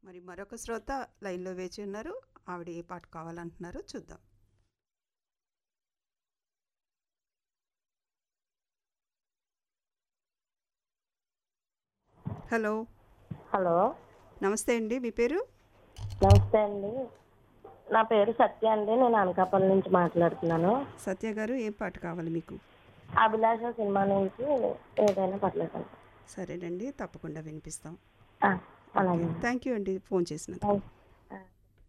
మరి మరొక శ్రోత లైన్లో వేచి ఉన్నారు ఆవిడ ఏ పాట కావాలంటున్నారో చూద్దాం హలో హలో నమస్తే అండి మీ పేరు నమస్తే అండి నా పేరు సత్య అండి నేను అనకాపల్లి నుంచి మాట్లాడుతున్నాను సత్య గారు ఏ పాట కావాలి మీకు అభిలాష సినిమా నుంచి ఏదైనా పర్లేదండి సరేనండి తప్పకుండా వినిపిస్తాం ఆ, అలాగే థ్యాంక్ యూ అండి ఫోన్ చేసినందుకు థ్యాంక్